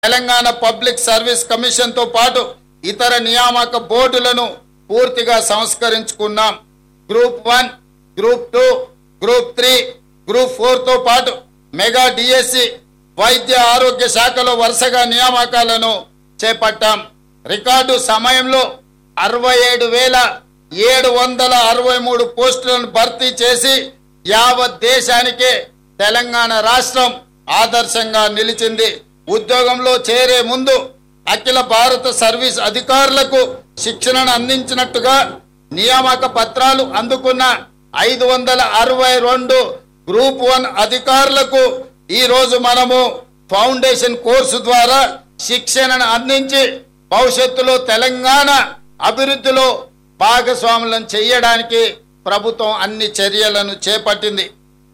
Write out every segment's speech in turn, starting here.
Telangana public service commission తో పాటు ఇతర నియామక బోర్డులను పూర్తిగా సంస్కరించుకున్నాం group one group two group three group four తో పాటు మెగా డిఎస్సి వైద్య ఆరోగ్య శాఖలో వరుసగా నియామకాలను చేపట్టాం రికార్డు సమయంలో అరవై ఏడు వేల ఏడు వందల అరవై మూడు పోస్టులను భర్తీ చేసి యావత్ దేశానికే తెలంగాణ రాష్ట్రం ఆదర్శంగా నిలిచింది ఉద్యోగంలో చేరే ముందు అఖిల భారత సర్వీస్ అధికారులకు శిక్షణను అందించినట్టుగా నియామక పత్రాలు అందుకున్న ఐదు వందల అరవై రెండు గ్రూప్ వన్ అధికారులకు ఈ రోజు మనము ఫౌండేషన్ కోర్సు ద్వారా శిక్షణను అందించి భవిష్యత్తులో తెలంగాణ అభివృద్ధిలో భాగస్వాములను చేయడానికి ప్రభుత్వం అన్ని చర్యలను చేపట్టింది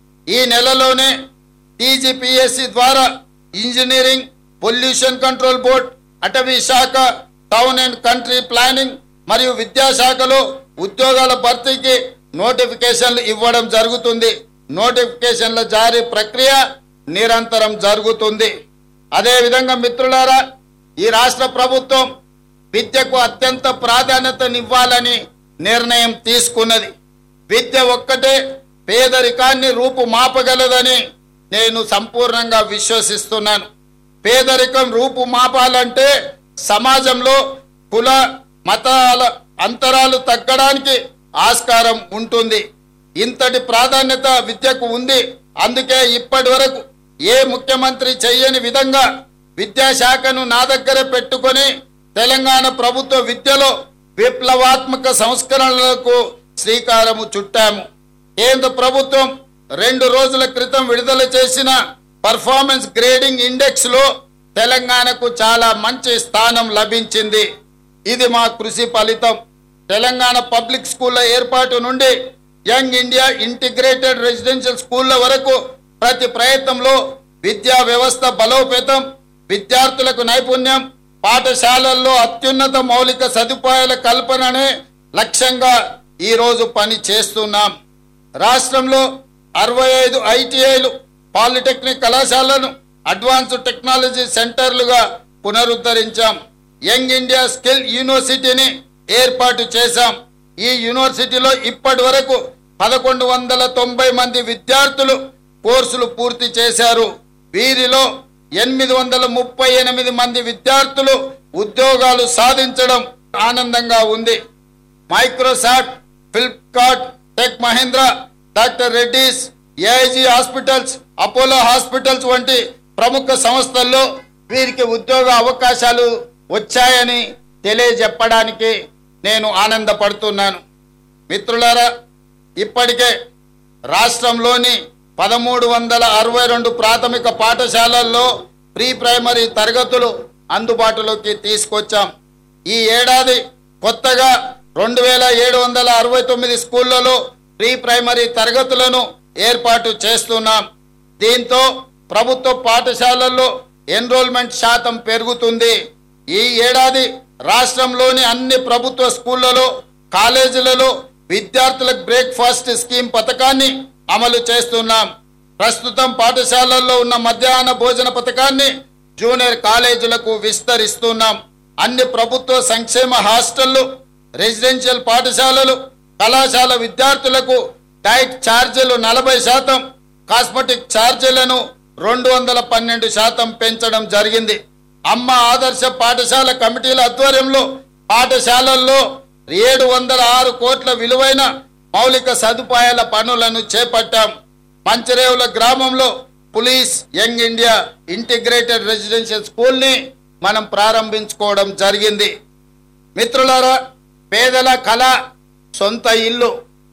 ఈ నెలలోనే టీజీపీఎస్సి ద్వారా ఇంజనీరింగ్ పొల్యూషన్ కంట్రోల్ బోర్డ్ అటవీ శాఖ టౌన్ అండ్ కంట్రీ ప్లానింగ్ మరియు విద్యాశాఖలో ఉద్యోగాల భర్తీకి నోటిఫికేషన్లు ఇవ్వడం జరుగుతుంది నోటిఫికేషన్ల జారీ ప్రక్రియ నిరంతరం జరుగుతుంది అదేవిధంగా మిత్రులారా ఈ రాష్ట్ర ప్రభుత్వం విద్యకు అత్యంత ప్రాధాన్యతనివ్వాలని నిర్ణయం తీసుకున్నది విద్య ఒక్కటే పేదరికాన్ని రూపుమాపగలదని నేను సంపూర్ణంగా విశ్వసిస్తున్నాను పేదరికం రూపుమాపాలంటే సమాజంలో కుల మతాల అంతరాలు తగ్గడానికి ఆస్కారం ఉంటుంది ఇంతటి ప్రాధాన్యత విద్యకు ఉంది అందుకే ఇప్పటి వరకు ఏ ముఖ్యమంత్రి చెయ్యని విధంగా విద్యాశాఖను నా దగ్గర పెట్టుకొని తెలంగాణ ప్రభుత్వ విద్యలో విప్లవాత్మక సంస్కరణలకు శ్రీకారము చుట్టాము కేంద్ర ప్రభుత్వం రెండు రోజుల క్రితం విడుదల చేసిన పర్ఫార్మెన్స్ గ్రేడింగ్ ఇండెక్స్ లో తెలంగాణకు చాలా మంచి స్థానం లభించింది ఇది మా కృషి ఫలితం తెలంగాణ పబ్లిక్ స్కూళ్ల ఏర్పాటు నుండి యంగ్ ఇండియా ఇంటిగ్రేటెడ్ రెసిడెన్షియల్ స్కూళ్ల వరకు ప్రతి ప్రయత్నంలో విద్యా వ్యవస్థ బలోపేతం విద్యార్థులకు నైపుణ్యం పాఠశాలల్లో అత్యున్నత మౌలిక సదుపాయాల కల్పననే లక్ష్యంగా ఈ రోజు పని చేస్తున్నాం రాష్ట్రంలో అరవై ఐదు ఐటీఐలు పాలిటెక్నిక్ కళాశాలను అడ్వాన్స్డ్ టెక్నాలజీ సెంటర్లుగా పునరుద్ధరించాం యంగ్ ఇండియా స్కిల్ యూనివర్సిటీని ఏర్పాటు చేశాం ఈ యూనివర్సిటీలో ఇప్పటి వరకు పదకొండు వందల తొంభై మంది విద్యార్థులు కోర్సులు పూర్తి చేశారు వీరిలో ఎనిమిది వందల ముప్పై ఎనిమిది మంది విద్యార్థులు ఉద్యోగాలు సాధించడం ఆనందంగా ఉంది Microsoft Flipkart tech Mahindra doctor Reddy's AIG hospitals Apollo hospitals వంటి ప్రముఖ సంస్థల్లో వీరికి ఉద్యోగ అవకాశాలు వచ్చాయని తెలియజెప్పడానికి నేను ఆనందపడుతున్నాను మిత్రులారా ఇప్పటికే రాష్ట్రంలోని పదమూడు వందల అరవై రెండు ప్రాథమిక పాఠశాలల్లో ప్రీ ప్రైమరీ తరగతులు అందుబాటులోకి తీసుకొచ్చాం ఈ ఏడాది కొత్తగా రెండు వేల ఏడు వందల అరవై తొమ్మిది స్కూళ్లలో ప్రీ ప్రైమరీ తరగతులను ఏర్పాటు చేస్తున్నాం దీంతో ప్రభుత్వ పాఠశాలల్లో ఎన్రోల్మెంట్ శాతం పెరుగుతుంది ఈ ఏడాది రాష్ట్రంలోని అన్ని ప్రభుత్వ స్కూళ్లలో కాలేజీలలో విద్యార్థులకు బ్రేక్ఫాస్ట్ స్కీమ్ పథకాన్ని అమలు చేస్తున్నాం ప్రస్తుతం పాఠశాలల్లో ఉన్న మధ్యాహ్న భోజన పథకాన్ని జూనియర్ కాలేజీలకు విస్తరిస్తున్నాం అన్ని ప్రభుత్వ సంక్షేమ హాస్టళ్లు రెసిడెన్షియల్ పాఠశాలలు కళాశాల విద్యార్థులకు డైట్ ఛార్జీలు నలభై శాతం కాస్మెటిక్ ఛార్జీలను రెండు వందల పన్నెండు శాతం పెంచడం జరిగింది అమ్మ ఆదర్శ పాఠశాల కమిటీల ఆధ్వర్యంలో పాఠశాలల్లో ఏడు వందల ఆరు కోట్ల విలువైన మౌలిక సదుపాయాల పనులను చేపట్టాం మంచిరేవుల గ్రామంలో police young India integrated residential school ని మనం ప్రారంభించుకోవడం జరిగింది మిత్రులారా పేదల కళ సొంత ఇల్లు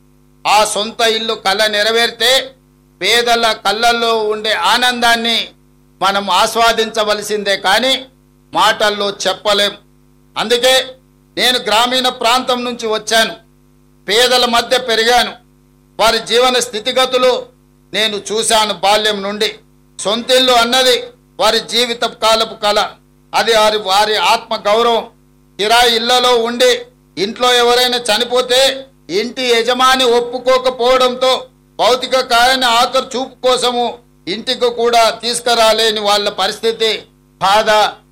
ఆ సొంత ఇల్లు కళ నెరవేరితే పేదల కళ్ళల్లో ఉండే ఆనందాన్ని మనం ఆస్వాదించవలసిందే కానీ మాటల్లో చెప్పలేం అందుకే నేను గ్రామీణ ప్రాంతం నుంచి వచ్చాను పేదల మధ్య పెరిగాను వారి జీవన స్థితిగతులు నేను చూశాను బాల్యం నుండి సొంతిల్లు అన్నది వారి జీవిత కాలపు కళ అది వారి వారి ఆత్మ గౌరవం కిరాయి ఇళ్లలో ఉండి ఇంట్లో ఎవరైనా చనిపోతే ఇంటి యజమాని ఒప్పుకోకపోవడంతో భౌతిక కాయాన్ని ఆఖరు చూపు కోసము ఇంటికి కూడా తీసుకురాలేని వాళ్ళ పరిస్థితి బాధ